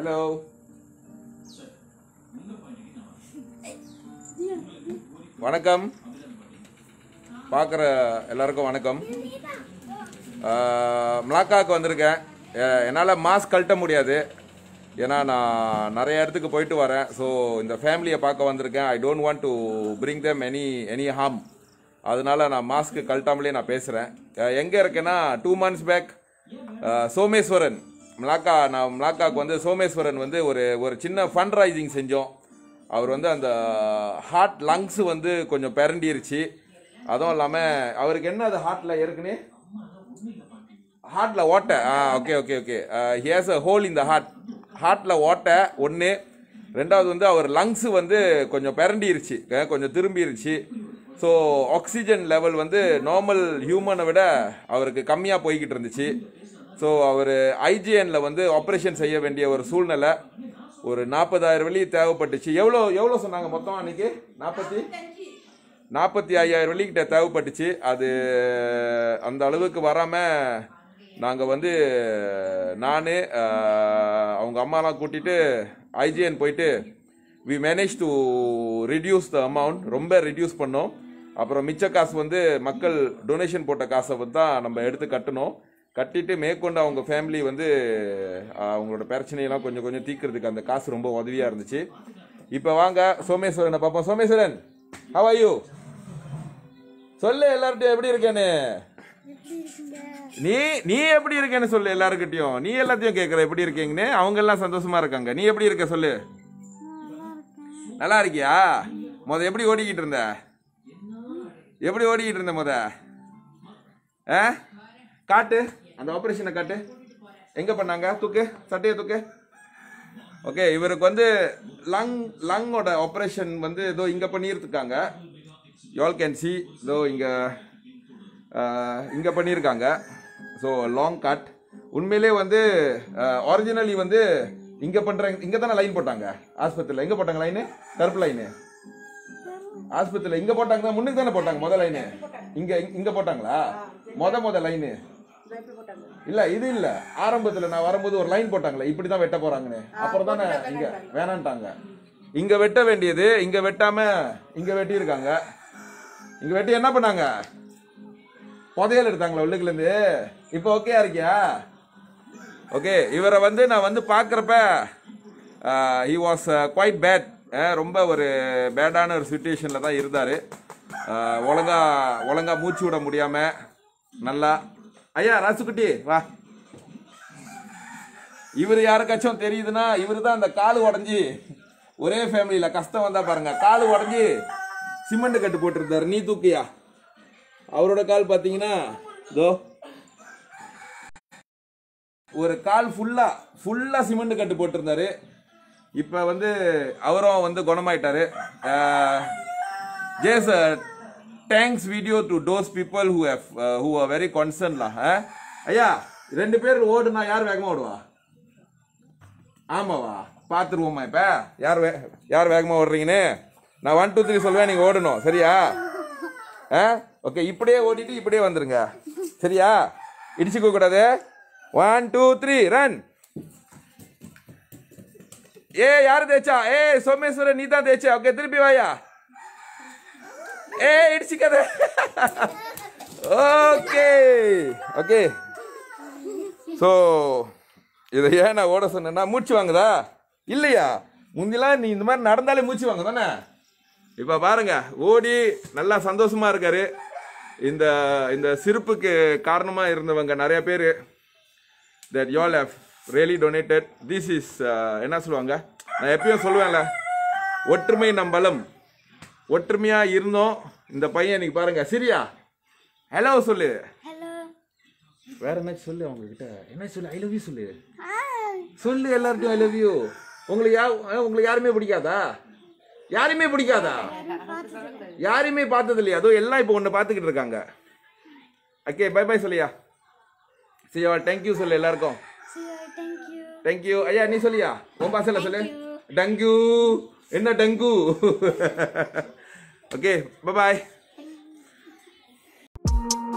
hello வணக்கம் பார்க்குற எல்லாருக்கும் வணக்கம் மிளாக்காவுக்கு வந்திருக்கேன் எ- என்னால் மாஸ்க் கழட்ட முடியாது ஏன்னா நான் நிறைய இடத்துக்கு போயிட்டு வரேன் ஸோ இந்த ஃபேமிலியை பார்க்க வந்திருக்கேன் I don't want to bring them any any harm அதனால நான் மாஸ்க் கழட்டாமலே நான் பேசுகிறேன் எங்கே இருக்கேன்னா two months back Someshwaran Melaka நான் மிளாக்காவுக்கு வந்து சோமேஸ்வரன் வந்து ஒரு ஒரு சின்ன ஃபண்ட் ரைசிங் செஞ்சோம் அவர் வந்து அந்த ஹார்ட் லங்ஸ் வந்து கொஞ்சம் பிறண்டிருச்சு அதுவும் இல்லாமல் அவருக்கு என்ன அது ஹார்ட்டில் ஏற்கனவே ஹார்ட்டில் ஓட்டை ah okay okay okay he has a hole இந்த ஹார்ட் ஹார்ட்டில் ஓட்டை ஒன்று ரெண்டாவது வந்து அவர் லங்ஸ் வந்து கொஞ்சம் பிறண்டிருச்சு அஹ், கொஞ்சம் திரும்பிருச்சு ஸோ ஆக்சிஜன் லெவல் வந்து நார்மல் ஹியூமனை விட அவருக்கு கம்மியாக போய்கிட்டு இருந்துச்சு ஸோ அவர் ஐஜிஎனில் வந்து ஆப்ரேஷன் செய்ய வேண்டிய ஒரு சூழ்நிலை ஒரு நாற்பதாயிரம் வெள்ளி தேவைப்பட்டுச்சு எவ்வளோ எவ்வளோ சொன்னாங்க மொத்தம் அன்னைக்கு நாற்பத்தி நாற்பத்தி ஐயாயிரம் வெள்ளிக்கிட்ட தேவைப்பட்டுச்சு அது அந்த அளவுக்கு வராமல் நாங்கள் வந்து நான் அவங்க அம்மாலாம் கூட்டிட்டு ஐஜிஎன் போயிட்டு we manage to reduce the amount ரொம்ப ரிடியூஸ் பண்ணோம் அப்புறம் மிச்ச காசு வந்து மக்கள் டொனேஷன் போட்ட காசை வந்து தான் நம்ம எடுத்து கட்டணும் கட்டிட்டு மேற்கொண்டு அவங்க ஃபேமிலி வந்து ஆஹ், அவங்களோட பிரச்சனையெல்லாம் கொஞ்சம் கொஞ்சம் தீர்க்கறதுக்கு அந்த காசு ரொம்ப உதவியாக இருந்துச்சு இப்போ வாங்க சோமேஸ்வரனை பார்ப்போம் சோமேஸ்வரன் how are you சொல்லு எல்லார்ட்டையும் எப்படி இருக்கேன்னு நீ நீ எப்படி இருக்கேன்னு சொல்லு எல்லாருக்கிட்டையும் நீ எல்லாத்தையும் கேட்குற எப்படி இருக்கீங்கன்னு அவங்க எல்லாம் சந்தோஷமா இருக்காங்க நீ எப்படி இருக்க சொல்லு நல்லா இருக்கியா முத எப்படி ஓடிக்கிட்டு இருந்த எப்படி ஓடிக்கிட்டு இருந்த முத ஆ காட்டு அந்த ஆப்ரேஷனை காட்டு எங்க பண்ணாங்க தூக்கு சட்டையை தூக்கு ஓகே இவருக்கு வந்து லங் லங்கோட ஆப்ரேஷன் வந்து ஏதோ இங்கே பண்ணியிருக்காங்க யோல் கேன் சி இதோ இங்கே இங்கே பண்ணியிருக்காங்க ஸோ லாங் கட் உண்மையிலே வந்து ஒரிஜினலி வந்து இங்கே பண்ணுறாங்க இங்கே தானே லைன் போட்டாங்க ஆஸ்பத்திரியில் எங்கே போட்டாங்க லைனு கருப்பு லைனு ஆஸ்பத்திரியில் இங்கே போட்டாங்க முன்னுக்கு தானே போட்டாங்க முத லைனு இங்கே இங்கே போட்டாங்களா மொத மொத லைனு இல்ல இது இல்ல ஆரம்பத்துல நான் வரும்போது ஒரு லைன் போட்டாங்களே இப்படி தான் வெட்ட போறாங்கன்னு அப்புறம் தானே இங்க வேணான்ட்டாங்க இங்க வெட்ட வேண்டியது இங்க வெட்டாம இங்க வெட்டி இருக்காங்க இங்க வெட்டி என்ன பண்ணாங்க புதையல் எடுத்தாங்களா உள்ளுக்குல இருந்து இப்போ ஓகேயா இருக்கியா ஓகே இவரை வந்து நான் வந்து பார்க்குறப்ப ஹி வாஸ் குவைட் பேட் ரொம்ப ஒரு பேடான ஒரு சுச்சுவேஷனில் தான் இருந்தார் ஒழுங்கா ஒழுங்கா மூச்சு விட முடியாமல் நல்லா ஐயா ராசுக்குட்டி வா இவர் யாருக்காச்சும் தெரியுதுன்னா இவர் தான் அந்த காலு உடஞ்சி ஒரே ஃபேமிலியில் கஷ்டம் வந்தா பாருங்க காலு உடஞ்சி சிமெண்ட் கட்டு போட்டிருந்தாரு நீ தூக்கியா அவரோட கால் பார்த்தீங்கன்னா இதோ ஒரு கால் ஃபுல்லா ஃபுல்லா சிமெண்ட் கட்டு போட்டிருந்தாரு இப்போ வந்து அவரும் வந்து குணமாயிட்டாரு ஜேஸ் thanks video to those people who have who are very கன்சர்ன்லா ஐயா ரெண்டு பேர் ஓடுனா யார் வேகமா ஓடுவா ஆமாவா பார்த்துருவோமா இப்ப யார் வே யார் வேகமா ஓடுறீங்கன்னு நான் ஒன் டூ த்ரீ சொல்லுவேன் நீங்க ஓடணும் சரியா ஆ ஓகே இப்படியே ஓடிட்டு இப்படியே வந்துருங்க சரியா இடிச்சுக்க கூடாது ஒன் டூ த்ரீ ரன் ஏ யாரு தேய்ச்சா ஏ சோமேஸ்வரன் நீ தான் தேய்ச்சா ஓகே திருப்பி வாயா ஏ இடிச்சுக்காத ஓகே ஓகே ஸோ இதை ஏன் நான் ஓட சொன்னேன்னா மூச்சு வாங்குதா இல்லையா முந்திலாம் நீ இந்த மாதிரி நடந்தாலே மூச்சு வாங்க தானே இப்போ பாருங்க ஓடி நல்லா சந்தோஷமா இருக்காரு இந்த இந்த சிரிப்புக்கு காரணமாக இருந்தவங்க நிறைய பேர் that you'll have really donated this is என்ன சொல்லுவாங்க நான் எப்பயும் சொல்லுவேன்ல ஒற்றுமை நம்பலம் ஒற்றுமையா இருந்தோம் இந்த பையன் இன்னைக்கு பாருங்க சிரியா ஹலோ சொல்லு ஹலோ வேற என்ன சொல்லு அவங்க கிட்ட என்ன சொல்லு ஐ லவ் யூ சொல்லு சொல்லு எல்லார்ட்டையும் ஐ லவ் யூ உங்களுக்கு யா அஹ், உங்களுக்கு யாருமே பிடிக்காதா யாருமே பிடிக்காதா யாரையுமே பார்த்தது இல்லையா அதோ எல்லாம் இப்போ ஒன்று பார்த்துக்கிட்டு இருக்காங்க ஓகே பை பை சொல்லியா சரியா தேங்க்யூ சொல்லு எல்லாருக்கும் தேங்க்யூ தேங்க்யூ ஐயா நீ சொல்லியா உன் பாசல சொல்லு டங்கு என்ன டங்கு ஓகே பாய்